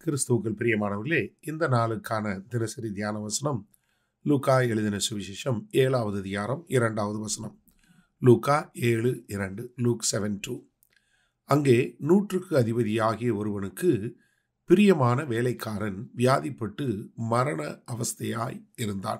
கிறிஸ்துவுக்கள் பிரியமானவர்களே இந்த நாளுக்கான தினசரி தியான வசனம் லூகா எழுதின சுவிசேஷம் ஏழாவது அதிகாரம் இரண்டாவது வசனம் லூகா ஏழு இரண்டு லூக் செவன் டூ அங்கே நூற்றுக்கு அதிபதியாகிய ஒருவனுக்கு பிரியமான வேலைக்காரன் வியாதிப்பட்டு மரண அவஸ்தையாய் இருந்தான்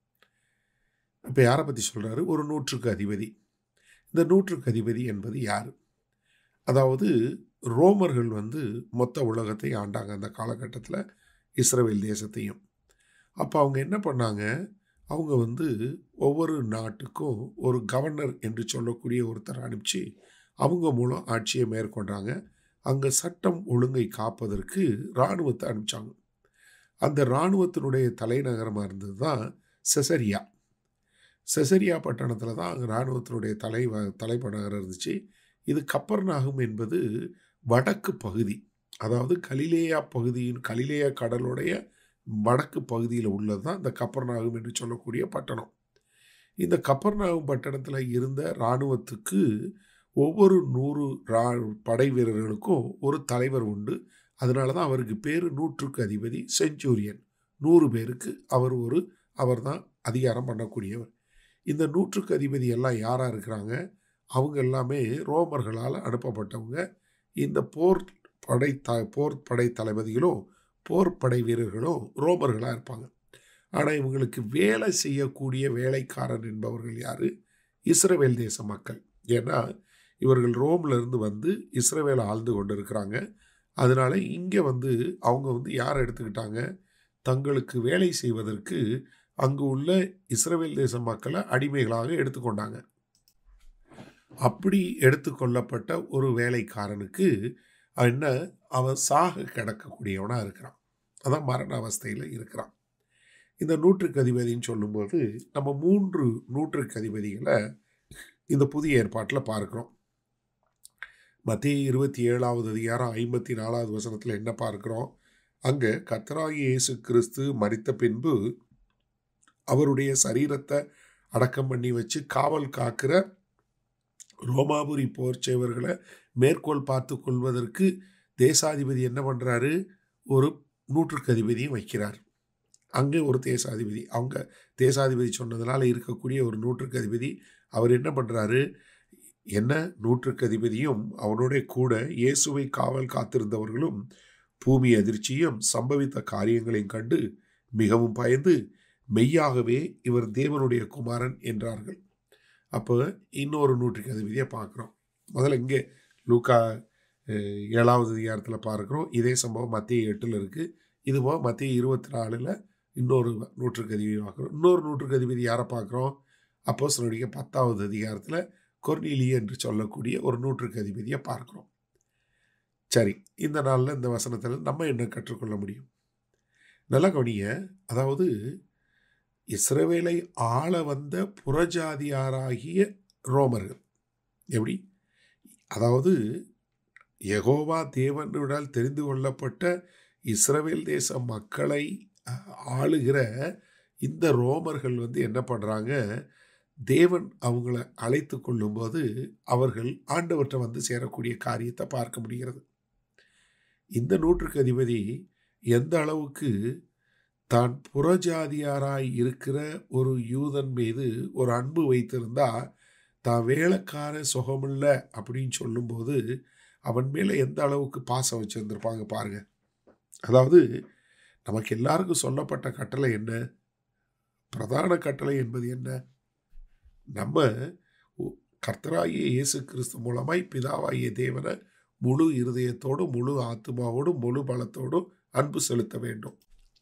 இப்போ யாரை பற்றி சொல்கிறாரு ஒரு நூற்றுக்கு அதிபதி இந்த நூற்றுக்கு அதிபதி என்பது யார் அதாவது ரோமர்கள் வந்து மொத்த உலகத்தை ஆண்டாங்க அந்த காலகட்டத்தில் இஸ்ரேல் தேசத்தையும் அப்போ அவங்க என்ன பண்ணாங்க அவங்க வந்து ஒவ்வொரு நாட்டுக்கும் ஒரு கவர்னர் என்று சொல்லக்கூடிய ஒருத்தர் அனுப்பிச்சு அவங்க மூலம் ஆட்சியை மேற்கொண்டாங்க அங்கே சட்டம் ஒழுங்கை காப்பதற்கு இராணுவத்தை அனுப்பிச்சாங்க அந்த இராணுவத்தினுடைய தலைநகரமாக இருந்தது தான் செசரியா செசரியா பட்டணத்தில் தான் அங்கே இராணுவத்தினுடைய தலை தலைப்பநகரம் இருந்துச்சு இது கப்பர்நாகம் என்பது வடக்கு பகுதி அதாவது கலிலேயா பகுதியின் கலிலேயா கடலுடைய வடக்கு பகுதியில் உள்ளது தான் இந்த கப்பர்நாகம் என்று சொல்லக்கூடிய பட்டணம் இந்த கப்பர்நாகம் பட்டணத்தில் இருந்த இராணுவத்துக்கு ஒவ்வொரு நூறு ரா படை வீரர்களுக்கும் ஒரு தலைவர் உண்டு அதனால தான் அவருக்கு பேர் நூற்றுக்கு அதிபதி செஞ்சூரியன் நூறு பேருக்கு அவர் ஒரு அவர் தான் அதிகாரம் பண்ணக்கூடியவர் இந்த நூற்றுக்கு அதிபதி எல்லாம் யாராக இருக்கிறாங்க அவங்க எல்லாமே ரோமர்களால் அனுப்பப்பட்டவங்க இந்த போர் படை த போர் படை தளபதிகளும் போர் படை வீரர்களும் ரோமர்களாக இருப்பாங்க ஆனால் இவங்களுக்கு வேலை செய்யக்கூடிய வேலைக்காரன் என்பவர்கள் யார் இஸ்ரவேல் தேச மக்கள் ஏன்னா இவர்கள் ரோம்லேருந்து வந்து இஸ்ரவேலை ஆழ்ந்து கொண்டு இருக்கிறாங்க அதனால் இங்கே வந்து அவங்க வந்து யார் எடுத்துக்கிட்டாங்க தங்களுக்கு வேலை செய்வதற்கு அங்கு உள்ள இஸ்ரவேல் தேச மக்களை அடிமைகளாக எடுத்துக்கொண்டாங்க அப்படி எடுத்துக்கொள்ளப்பட்ட ஒரு வேலைக்காரனுக்கு என்ன அவன் சாக கிடக்கக்கூடியவனாக இருக்கிறான் அதான் மரண அவஸ்தையில் இருக்கிறான் இந்த நூற்றுக்கு அதிபதின்னு சொல்லும்போது நம்ம மூன்று நூற்றுக்கு அதிபதிகளை இந்த புதிய ஏற்பாட்டில் பார்க்குறோம் மத்திய இருபத்தி ஏழாவது அதிகாரம் ஐம்பத்தி நாலாவது வசனத்தில் என்ன பார்க்குறோம் அங்கே கத்தராகி இயேசு கிறிஸ்து மறித்த பின்பு அவருடைய சரீரத்தை அடக்கம் பண்ணி வச்சு காவல் காக்கிற ரோமாபுரி போர் செய்வர்களை மேற்கோள் பார்த்து கொள்வதற்கு தேசாதிபதி என்ன பண்ணுறாரு ஒரு நூற்றுக்கு அதிபதியும் வைக்கிறார் அங்கே ஒரு தேசாதிபதி அவங்க தேசாதிபதி சொன்னதுனால இருக்கக்கூடிய ஒரு நூற்றுக்கு அதிபதி அவர் என்ன பண்ணுறாரு என்ன நூற்றுக்கு அதிபதியும் அவனுடைய கூட இயேசுவை காவல் காத்திருந்தவர்களும் பூமி அதிர்ச்சியும் சம்பவித்த காரியங்களையும் கண்டு மிகவும் பயந்து மெய்யாகவே இவர் தேவனுடைய குமாரன் என்றார்கள் அப்போ இன்னொரு நூற்றுக்கு அதிபதியை பார்க்குறோம் முதல்ல இங்கே லூக்கா ஏழாவது அதிகாரத்தில் பார்க்குறோம் இதே சம்பவம் மத்திய எட்டில் இருக்குது இதுபோக மத்திய இருபத்தி நாலில் இன்னொரு நூற்றுக்கு அதிபதி பார்க்குறோம் இன்னொரு நூற்றுக்கு அதிபதி யாரை பார்க்குறோம் அப்போ சிலருடைய பத்தாவது அதிகாரத்தில் கொர்னிலி என்று சொல்லக்கூடிய ஒரு நூற்றுக்கு அதிபதியை பார்க்குறோம் சரி இந்த நாளில் இந்த வசனத்தில் நம்ம என்ன கற்றுக்கொள்ள முடியும் நல்ல கவனிய அதாவது இஸ்ரவேலை ஆள வந்த புறஜாதியாராகிய ரோமர்கள் எப்படி அதாவது யகோவா தேவனுடால் தெரிந்து கொள்ளப்பட்ட இஸ்ரவேல் தேச மக்களை ஆளுகிற இந்த ரோமர்கள் வந்து என்ன பண்ணுறாங்க தேவன் அவங்கள அழைத்து கொள்ளும்போது அவர்கள் ஆண்டவற்றை வந்து சேரக்கூடிய காரியத்தை பார்க்க முடிகிறது இந்த நூற்றுக்கு அதிபதி எந்த அளவுக்கு தான் புறஜாதியாராய் இருக்கிற ஒரு யூதன் மீது ஒரு அன்பு வைத்திருந்தா தான் வேலைக்கார சுகமில்ல அப்படின்னு சொல்லும்போது அவன் மேலே எந்த அளவுக்கு பாசம் வச்சுருந்துருப்பாங்க பாருங்க அதாவது நமக்கு எல்லாருக்கும் சொல்லப்பட்ட கட்டளை என்ன பிரதான கட்டளை என்பது என்ன நம்ம கர்த்தராகிய இயேசு கிறிஸ்து மூலமாய் பிதாவாகிய தேவனை முழு இருதயத்தோடும் முழு ஆத்மாவோடும் முழு பலத்தோடும் அன்பு செலுத்த வேண்டும்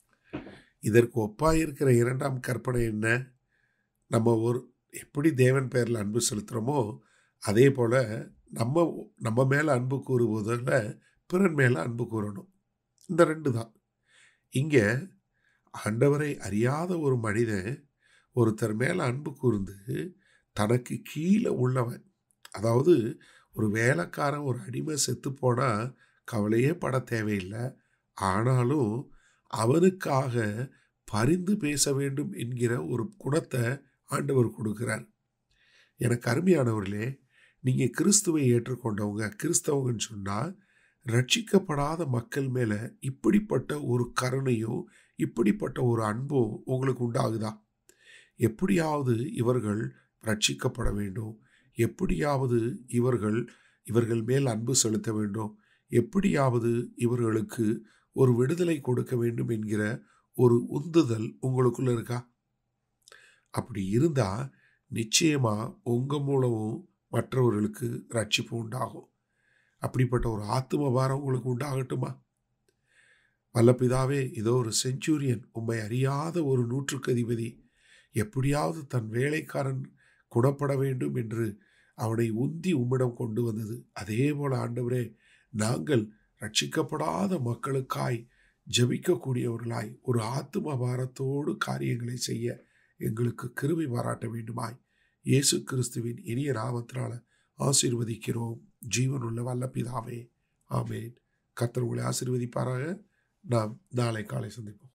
இதற்கு ஒப்பாக இருக்கிற இரண்டாம் கற்பனை என்ன நம்ம ஒரு எப்படி தேவன் பேரில் அன்பு செலுத்துகிறோமோ அதே போல் நம்ம நம்ம மேலே அன்பு கூறுவதில் பிறன் மேலே அன்பு கூறணும் இந்த ரெண்டு தான் இங்கே ஆண்டவரை அறியாத ஒரு மனிதன் ஒருத்தர் மேலே அன்பு கூர்ந்து தனக்கு கீழே உள்ளவன் அதாவது ஒரு வேலைக்காரன் ஒரு அடிமை செத்து போனால் கவலையே பட தேவையில்லை ஆனாலும் அவனுக்காக பரிந்து பேச வேண்டும் என்கிற ஒரு குணத்தை ஆண்டவர் கொடுக்கிறார் எனக்கு அருமையானவர்களே நீங்கள் கிறிஸ்துவை ஏற்றுக்கொண்டவங்க கிறிஸ்தவங்கன்னு சொன்னால் ரட்சிக்கப்படாத மக்கள் மேல இப்படிப்பட்ட ஒரு கருணையோ இப்படிப்பட்ட ஒரு அன்போ உங்களுக்கு உண்டாகுதா எப்படியாவது இவர்கள் ரட்சிக்கப்பட வேண்டும் எப்படியாவது இவர்கள் இவர்கள் மேல் அன்பு செலுத்த வேண்டும் எப்படியாவது இவர்களுக்கு ஒரு விடுதலை கொடுக்க வேண்டும் என்கிற ஒரு உந்துதல் உங்களுக்குள்ள இருக்கா அப்படி இருந்தா நிச்சயமா உங்க மூலமும் மற்றவர்களுக்கு ரட்சிப்பு உண்டாகும் அப்படிப்பட்ட ஒரு ஆத்தும பாரம் உங்களுக்கு உண்டாகட்டுமா வல்ல பிதாவே இதோ ஒரு செஞ்சுரியன் உம்மை அறியாத ஒரு நூற்றுக்கு அதிபதி எப்படியாவது தன் வேலைக்காரன் குணப்பட வேண்டும் என்று அவனை உந்தி உம்மிடம் கொண்டு வந்தது அதே போல ஆண்டவரே நாங்கள் ரட்சிக்கப்படாத மக்களுக்காய் ஜபிக்கக்கூடியவர்களாய் ஒரு ஆத்தும பாரத்தோடு காரியங்களை செய்ய எங்களுக்கு கிருபை பாராட்ட வேண்டுமாய் இயேசு கிறிஸ்துவின் இனிய நாமத்தினால ஆசீர்வதிக்கிறோம் ஜீவனுள்ள வல்ல பிதாவே ஆமேன் கர்த்தர் உங்களை ஆசீர்வதிப்பாராக நாம் நாளை காலை சந்திப்போம்